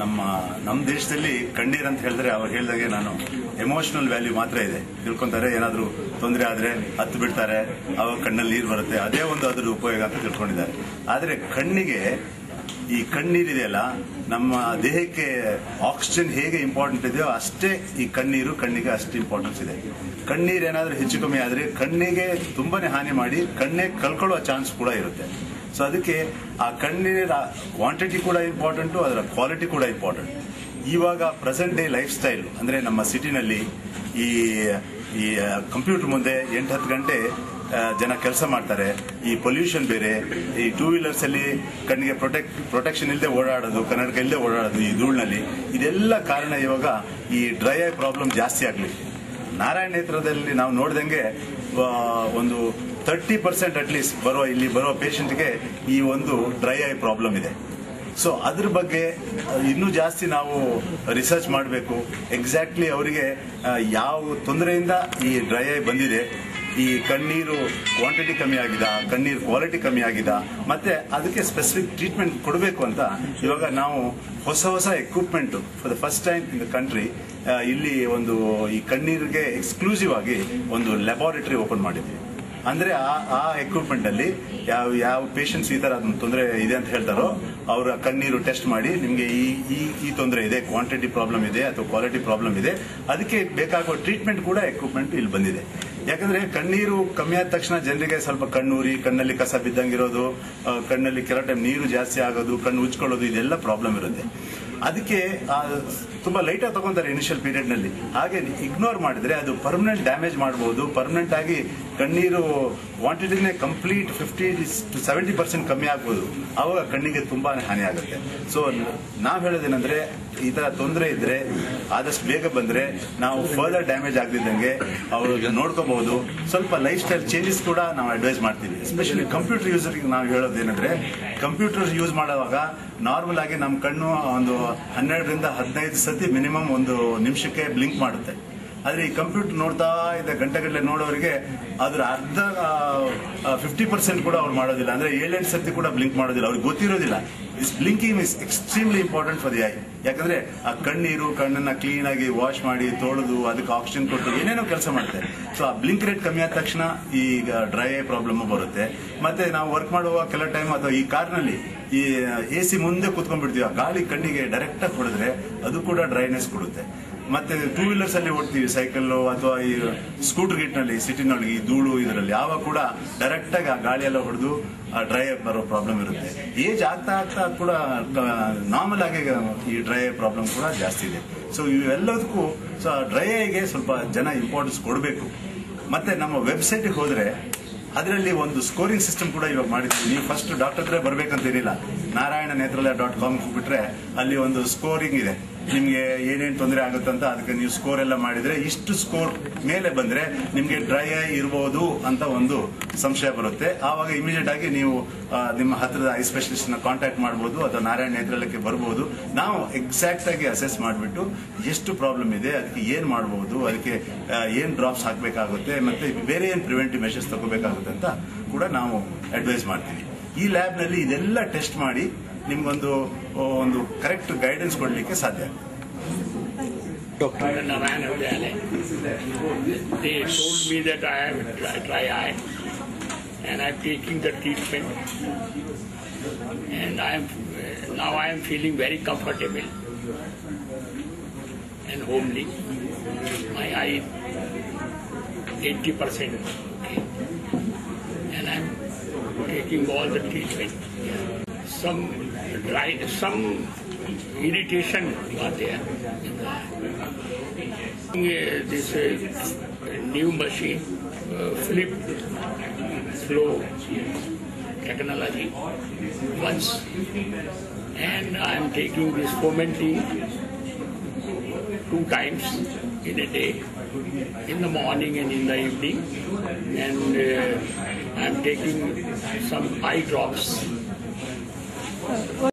ನಮ್ಮ ನಮ್ಮ ದೇಶದಲ್ಲಿ ಕಣ್ಣೀರ್ ಅಂತ ಹೇಳಿದ್ರೆ ಅವ್ರು ಹೇಳ್ದಾಗೆ ನಾನು ಎಮೋಷನಲ್ ವ್ಯಾಲ್ಯೂ ಮಾತ್ರ ಇದೆ ತಿಳ್ಕೊಂತಾರೆ ಏನಾದರೂ ತೊಂದರೆ ಆದ್ರೆ ಹತ್ತು ಬಿಡ್ತಾರೆ ಅವಾಗ ಕಣ್ಣಲ್ಲಿ ನೀರು ಬರುತ್ತೆ ಅದೇ ಒಂದು ಅದ್ರ ಉಪಯೋಗ ಅಂತ ತಿಳ್ಕೊಂಡಿದ್ದಾರೆ ಆದ್ರೆ ಕಣ್ಣಿಗೆ ಈ ಕಣ್ಣೀರಿದೆಯಲ್ಲ ನಮ್ಮ ದೇಹಕ್ಕೆ ಆಕ್ಸಿಜನ್ ಹೇಗೆ ಇಂಪಾರ್ಟೆಂಟ್ ಇದೆಯೋ ಅಷ್ಟೇ ಈ ಕಣ್ಣೀರು ಕಣ್ಣಿಗೆ ಅಷ್ಟು ಇಂಪಾರ್ಟೆನ್ಸ್ ಇದೆ ಕಣ್ಣೀರು ಏನಾದರೂ ಹೆಚ್ಚು ಕಮ್ಮಿ ಆದರೆ ಕಣ್ಣಿಗೆ ತುಂಬಾನೇ ಹಾನಿ ಮಾಡಿ ಕಣ್ಣೇ ಕಳ್ಕೊಳ್ಳೋ ಚಾನ್ಸ್ ಕೂಡ ಇರುತ್ತೆ ಸೊ ಅದಕ್ಕೆ ಆ ಕಣ್ಣೀರ ಕ್ವಾಂಟಿಟಿ ಕೂಡ ಇಂಪಾರ್ಟೆಂಟು ಅದರ ಕ್ವಾಲಿಟಿ ಕೂಡ ಇಂಪಾರ್ಟೆಂಟ್ ಇವಾಗ ಪ್ರೆಸೆಂಟ್ ಡೇ ಲೈಫ್ ಸ್ಟೈಲ್ ಅಂದ್ರೆ ನಮ್ಮ ಸಿಟಿನಲ್ಲಿ ಈ ಈ ಕಂಪ್ಯೂಟರ್ ಮುಂದೆ ಎಂಟು ಹತ್ತು ಗಂಟೆ ಆ, ಜನ ಕೆಲಸ ಮಾಡ್ತಾರೆ ಈ ಪೊಲ್ಯೂಷನ್ ಬೇರೆ ಈ ಟೂ ವೀಲರ್ಸ್ ಅಲ್ಲಿ ಕಣ್ಣಿಗೆ ಪ್ರೊಟೆಕ್ಟ್ ಪ್ರೊಟೆಕ್ಷನ್ ಇಲ್ಲದೆ ಓಡಾಡೋದು ಕನ್ನಡಕ ಇಲ್ಲದೆ ಓಡಾಡೋದು ಈ ಧೂಳಿನಲ್ಲಿ ಇದೆಲ್ಲ ಕಾರಣ ಇವಾಗ ಈ ಡ್ರೈ ಐ ಪ್ರಾಬ್ಲಮ್ ಜಾಸ್ತಿ ಆಗ್ಲಿ ನಾರಾಯಣ ನೇತ್ರದಲ್ಲಿ ನಾವು ನೋಡ್ದಂಗೆ ಆ, ಒಂದು ತರ್ಟಿ ಪರ್ಸೆಂಟ್ ಅಟ್ಲೀಸ್ಟ್ ಬರೋ ಇಲ್ಲಿ ಬರೋ ಪೇಷಂಟ್ಗೆ ಈ ಒಂದು ಡ್ರೈ ಐ ಪ್ರಾಬ್ಲಮ್ ಇದೆ ಸೊ ಅದ್ರ ಬಗ್ಗೆ ಅಹ್, ಇನ್ನೂ ಜಾಸ್ತಿ ನಾವು ರಿಸರ್ಚ್ ಮಾಡಬೇಕು ಎಕ್ಸಾಕ್ಟ್ಲಿ ಅವರಿಗೆ ಅಹ್, ಯಾವ ತೊಂದರೆಯಿಂದ ಈ ಡ್ರೈ ಐ ಬಂದಿದೆ ಈ ಕಣ್ಣೀರು ಕ್ವಾಂಟಿಟಿ ಕಮ್ಮಿ ಆಗಿದ ಕಣ್ಣೀರು ಕ್ವಾಲಿಟಿ ಕಮ್ಮಿ ಆಗಿದ ಮತ್ತೆ ಅದಕ್ಕೆ ಸ್ಪೆಸಿಫಿಕ್ ಟ್ರೀಟ್ಮೆಂಟ್ ಕೊಡಬೇಕು ಅಂತ ಇವಾಗ ನಾವು ಹೊಸ ಹೊಸ equipment for the first time in the country ಇಲ್ಲಿ ಒಂದು ಈ ಕಣ್ಣೀರಿಗೆ ಎಕ್ಸ್ಕ್ಲೂಸಿವ್ ಆಗಿ ಒಂದು ಲ್ಯಾಬೋರೇಟರಿ ಓಪನ್ ಮಾಡಿದ್ವಿ ಅಂದ್ರೆ ಆ ಆ ಎಕ್ವಿಪ್ಮೆಂಟ್ ಅಲ್ಲಿ ಯಾವ ಯಾವ ಪೇಷಂಟ್ಸ್ ಈ ತರ ತೊಂದರೆ ಇದೆ ಅಂತ ಹೇಳ್ತಾರೋ ಅವರ ಕಣ್ಣೀರು ಟೆಸ್ಟ್ ಮಾಡಿ ನಿಮ್ಗೆ ಈ ಈ ಈ ತೊಂದರೆ ಇದೆ ಕ್ವಾಂಟಿಟಿ ಪ್ರಾಬ್ಲಮ್ ಇದೆ ಅಥವಾ ಕ್ವಾಲಿಟಿ ಪ್ರಾಬ್ಲಮ್ ಇದೆ ಅದಕ್ಕೆ ಬೇಕಾಗುವ ಟ್ರೀಟ್ಮೆಂಟ್ ಕೂಡ ಎಕ್ವಿಪ್ಮೆಂಟ್ ಇಲ್ಲಿ ಬಂದಿದೆ ಯಾಕಂದ್ರೆ ಕಣ್ಣೀರು ಕಮ್ಮಿ ಆದ ತಕ್ಷಣ ಜನರಿಗೆ ಸ್ವಲ್ಪ ಕಣ್ಣೂರಿ ಕಣ್ಣಲ್ಲಿ ಕಸ ಬಿದ್ದಂಗಿರೋದು ಆ, ಕಣ್ಣಲ್ಲಿ ಕೆಲವು ಟೈಮ್ ನೀರು ಜಾಸ್ತಿ ಆಗೋದು ಕಣ್ಣು ಉಜ್ಕೊಳ್ಳೋದು ಇದೆಲ್ಲ ಪ್ರಾಬ್ಲಮ್ ಇರುತ್ತೆ ಅದಕ್ಕೆ ಆ, ತುಂಬಾ ಲೈಟ್ ಆಗಿ ತಗೊಂತಾರೆ ಇನಿಷಿಯಲ್ ಪೀರಿಯಡ್ ನಲ್ಲಿ ಹಾಗೆ ಇಗ್ನೋರ್ ಮಾಡಿದ್ರೆ ಅದು ಪರ್ಮನೆಂಟ್ ಡ್ಯಾಮೇಜ್ ಮಾಡಬಹುದು ಪರ್ಮನೆಂಟ್ ಆಗಿ ಕಣ್ಣೀರು ಕ್ವಾಂಟಿಟಿನೇ complete fifty to seventy percent ಕಮ್ಮಿ ಆಗ್ಬೋದು ಆವಾಗ ಕಣ್ಣಿಗೆ ತುಂಬಾ ಹಾನಿ ಆಗುತ್ತೆ ಸೊ ನಾವ್ ಹೇಳೋದೇನಂದ್ರೆ ಈ ತರ ತೊಂದರೆ ಇದ್ರೆ ಆದಷ್ಟು ಬೇಗ ಬಂದ್ರೆ ನಾವು ಫರ್ದರ್ ಡ್ಯಾಮೇಜ್ ಆಗದಿದ್ದಂಗೆ ಅವರು ನೋಡ್ಕೋಬಹುದು ಸ್ವಲ್ಪ ಲೈಫ್ ಸ್ಟೈಲ್ ಚೇಂಜಸ್ ಕೂಡ ನಾವು ಅಡ್ವೈಸ್ ಮಾಡ್ತೀವಿ ಎಸ್ಪೆಷಲಿ ಕಂಪ್ಯೂಟರ್ ಯೂಸರ್ಗೆ ನಾವು ಹೇಳೋದೇನಂದ್ರೆ ಕಂಪ್ಯೂಟರ್ ಯೂಸ್ ಮಾಡುವಾಗ ನಾರ್ಮಲ್ ಆಗಿ ನಮ್ಮ ಕಣ್ಣು ಒಂದು ಹನ್ನೆರಡರಿಂದ ಹದಿನೈದು ಸತಿ ಮಿನಿಮಮ್ ಒಂದು ನಿಮಿಷಕ್ಕೆ ಬ್ಲಿಂಕ್ ಮಾಡುತ್ತೆ ಆದ್ರೆ ಈ ಕಂಪ್ಯೂಟರ್ ನೋಡ್ತಾ ಇದ್ದ ಗಂಟೆಗಟ್ಟಲೆ ನೋಡೋರಿಗೆ ಅದ್ರ ಅರ್ಧ ಫಿಫ್ಟಿ ಪರ್ಸೆಂಟ್ ಕೂಡ ಅವ್ರು ಮಾಡೋದಿಲ್ಲ ಅಂದ್ರೆ ಏಳೆಂಟು ಸತಿ ಕೂಡ ಬ್ಲಿಂಕ್ ಮಾಡೋದಿಲ್ಲ ಅವ್ರಿಗೆ ಗೊತ್ತಿರೋದಿಲ್ಲ is blinking is extremely important for the eye ಯಾಕಂದ್ರೆ ಆ ಕಣ್ಣೀರು ಕಣ್ಣನ್ನ ಕ್ಲೀನ್ ಆಗಿ ವಾಶ್ ಮಾಡಿ ತೊಳೆದು ಅದಕ್ಕೆ ಆಕ್ಸಿಜನ್ ಕೊಟ್ಟು ಏನೇನೋ ಕೆಲಸ ಮಾಡುತ್ತೆ ಸೊ ಆ ಬ್ಲಿಂಕ್ ರೇಟ್ ಕಮ್ಮಿ ಆದ ತಕ್ಷಣ ಈಗ ಡ್ರೈ ಐ ಪ್ರಾಬ್ಲಮ್ ಬರುತ್ತೆ ಮತ್ತೆ ನಾವು ವರ್ಕ್ ಮಾಡುವ ಕೆಲವು ಟೈಮ್ ಅಥವಾ ಈ ಕಾರ್ನಲ್ಲಿ ಈ ಎ ಸಿ ಮುಂದೆ ಕುತ್ಕೊಂಡ್ಬಿಡ್ತೀವಿ ಆ ಗಾಳಿ ಕಣ್ಣಿಗೆ ಡೈರೆಕ್ಟ್ ಆಗಿ ಹೊಡೆದ್ರೆ ಅದು ಕೂಡ ಡ್ರೈನೆಸ್ ಕೊಡುತ್ತೆ ಮತ್ತೆ ಟೂ ವೀಲರ್ಸ್ ಅಲ್ಲಿ ಓಡ್ತೀವಿ ಸೈಕಲ್ ಅಥವಾ ಈ ಸ್ಕೂಟರ್ ಗಿಟ್ನಲ್ಲಿ ಸಿಟಿನಲ್ಲಿ ಈ ಧೂಳು ಇದರಲ್ಲಿ ಯಾವಾಗ ಕೂಡ ಡೈರೆಕ್ಟ್ ಆಗಿ ಆ ಗಾಳಿ ಎಲ್ಲ ಹೊಡೆದು ಡ್ರೈ ಬರೋ ಪ್ರಾಬ್ಲಮ್ ಇರುತ್ತೆ ಏಜ್ ಆಗ್ತಾ ಆಗ್ತಾ ಅದ್ ಕೂಡ ನಾರ್ಮಲ್ ಆಗಿ ಈ ಡ್ರೈ ಪ್ರಾಬ್ಲಮ್ ಕೂಡ ಜಾಸ್ತಿ ಇದೆ ಸೊ ಇವೆಲ್ಲದಕ್ಕೂ ಸೊ ಡ್ರೈ ಐಗೆ ಸ್ವಲ್ಪ ಜನ ಇಂಪಾರ್ಟೆನ್ಸ್ ಕೊಡಬೇಕು ಮತ್ತೆ ನಮ್ಮ ವೆಬ್ಸೈಟ್ಗೆ ಹೋದ್ರೆ ಅದರಲ್ಲಿ ಒಂದು ಸ್ಕೋರಿಂಗ್ ಸಿಸ್ಟಮ್ ಕೂಡ ಇವಾಗ ಮಾಡಿದ್ವಿ ನೀವು ಫಸ್ಟ್ ಡಾಕ್ಟರ್ ಹತ್ರ ಬರ್ಬೇಕಂತೇನಿಲ್ಲ ನಾರಾಯಣ ನೇತ್ರಾಲಯ ಡಾಟ್ ಕಾಮ್ ಹೋಗ್ಬಿಟ್ರೆ ಅಲ್ಲಿ ಒಂದು ಸ್ಕೋರಿಂಗ್ ಇದೆ ನಿಮ್ಗೆ ಏನೇನ್ ತೊಂದರೆ ಆಗುತ್ತಂತ ಅದಕ್ಕೆ ನೀವು ಸ್ಕೋರ್ ಎಲ್ಲ ಮಾಡಿದ್ರೆ ಇಷ್ಟು ಸ್ಕೋರ್ ಮೇಲೆ ಬಂದ್ರೆ ನಿಮ್ಗೆ ಡ್ರೈ ಐ ಇರಬಹುದು ಅಂತ ಒಂದು ಸಂಶಯ ಬರುತ್ತೆ ಆವಾಗ ಇಮಿಡಿಯೇಟ್ ಆಗಿ ನೀವು ಆ, ನಿಮ್ಮ ಹತ್ತಿರದ ಐ ಸ್ಪೆಷಲಿಸ್ಟ್ ನ ಕಾಂಟ್ಯಾಕ್ಟ್ ಮಾಡಬಹುದು ಅಥವಾ ನಾರಾಯಣ ನೇತ್ರಾಲಯಕ್ಕೆ ಬರಬಹುದು ನಾವು ಎಕ್ಸಾಕ್ಟ್ ಆಗಿ ಅಸೆಸ್ ಮಾಡಿಬಿಟ್ಟು ಎಷ್ಟು ಪ್ರಾಬ್ಲಮ್ ಇದೆ ಅದಕ್ಕೆ ಏನ್ ಮಾಡಬಹುದು ಅದಕ್ಕೆ ಆ, ಏನ್ ಡ್ರಾಪ್ಸ್ ಹಾಕಬೇಕಾಗುತ್ತೆ ಮತ್ತೆ ಬೇರೆ ಏನ್ ಪ್ರಿವೆಂಟಿವ್ ಮೆಷರ್ಸ್ ತಗೋಬೇಕಾಗುತ್ತೆ ಅಂತ ಕೂಡ ನಾವು ಅಡ್ವೈಸ್ ಮಾಡ್ತೀವಿ ಈ ಲ್ಯಾಬ್ ನಲ್ಲಿ ಇದೆಲ್ಲ ಟೆಸ್ಟ್ ಮಾಡಿ ನಿಮ್ಗೊಂದು ಒಂದು ಕರೆಕ್ಟ್ ಗೈಡೆನ್ಸ್ ಕೊಡ್ಲಿಕ್ಕೆ ಸಾಧ್ಯ Dr. Narayan Vidyalaya. They told me that I have dry, dry eye and I'm taking the treatment and I am now I am feeling very comfortable and homely. My eye is 80% okay and I'm taking all the treatment. Some dry, some irritation was there. Uh, this uh, new machine, uh, flip flow technology, once, and I'm taking this fomenting two times in a day, in the morning and in the evening, and uh, I'm taking some eye drops